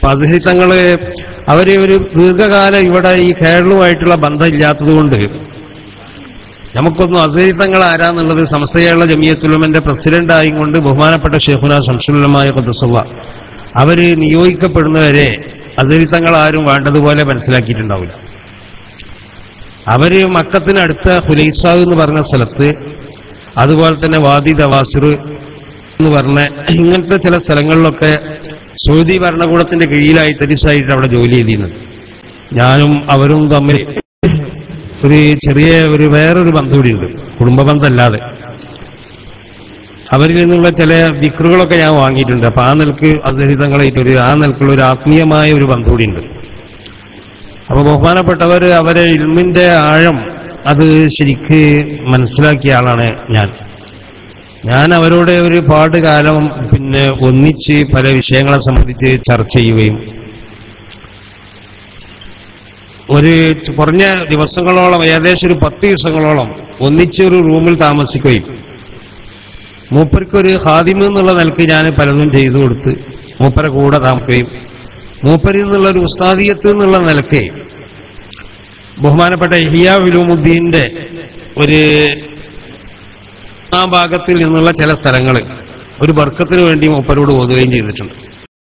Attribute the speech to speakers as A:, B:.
A: അപ്പൊ അസഹരി തങ്ങള് അവര് ഒരു ദീർഘകാലം ഇവിടെ ഈ കേരളവുമായിട്ടുള്ള ബന്ധം ഇല്ലാത്തതുകൊണ്ട് നമുക്കൊന്നും അസഹരി തങ്ങൾ ആരാന്നുള്ളത് സമസ്ത കേരള ജമിയത്തുലമന്റെ പ്രസിഡന്റായും കൊണ്ട് ബഹുമാനപ്പെട്ട ഷെയ്ഖുന ശംസുലമായ കൊദ്സുള്ള അവര് നിയോഗിക്കപ്പെടുന്നവരെ അസഹരി തങ്ങൾ ആരും വേണ്ടതുപോലെ മനസ്സിലാക്കിയിട്ടുണ്ടാവില്ല അവര് മക്കത്തിനടുത്ത ഹുലൈസാവ് എന്ന് പറഞ്ഞ സ്ഥലത്ത് അതുപോലെ തന്നെ വാദി ദവാസിർ എന്ന് പറഞ്ഞ ഇങ്ങനത്തെ ചില സ്ഥലങ്ങളിലൊക്കെ സൗദി ഭരണകൂടത്തിന്റെ കീഴിലായി തരിസായിട്ട് അവിടെ ജോലി ചെയ്തിരുന്നത് ഞാനും അവരും തമ്മിൽ ഒരു ചെറിയ ഒരു വേറൊരു ബന്ധം കൂടിയുണ്ട് കുടുംബ ബന്ധമല്ലാതെ അവരിൽ നിന്നുള്ള ചില വിക്രുകളൊക്കെ ഞാൻ വാങ്ങിയിട്ടുണ്ട് അപ്പൊ ആ നിലക്ക് അസഹിതങ്ങളായിട്ട് ഒരു ആ നിലക്കുള്ള ഒരു ആത്മീയമായ ഒരു ബന്ധം കൂടിയുണ്ട് അപ്പൊ ബഹുമാനപ്പെട്ടവർ അവരെ ഇൽമിന്റെ ആഴം അത് ശരിക്ക് മനസ്സിലാക്കിയ ആളാണ് ഞാൻ ഞാൻ അവരോട് ഒരു പാട് കാലം പിന്നെ ഒന്നിച്ച് പല വിഷയങ്ങളെ സംബന്ധിച്ച് ചർച്ച ചെയ്യുകയും ഒരു കുറഞ്ഞ ദിവസങ്ങളോളം ഏകദേശം ഒരു പത്ത് ദിവസങ്ങളോളം ഒന്നിച്ച് ഒരു റൂമിൽ താമസിക്കുകയും മൂപ്പർക്കൊരു ഹാദിമ് എന്നുള്ള നിലക്ക് ഞാൻ പലതും ചെയ്തു കൊടുത്ത് മൂപ്പരെ കൂടെ താമസിക്കുകയും മൂപ്പരിൽ നിന്നുള്ള ഒരു ഉസ്താദിയത്ത് എന്നുള്ള നിലക്ക് ബഹുമാനപ്പെട്ട ഇഹിയ വിലുമുദ്ദീന്റെ ഒരു ആ ഭാഗത്തിൽ നിന്നുള്ള ചില സ്ഥലങ്ങൾ ഒരു ബർക്കത്തിന് വേണ്ടി മൂപ്പരോട് ഓതുകയും ചെയ്തിട്ടുണ്ട്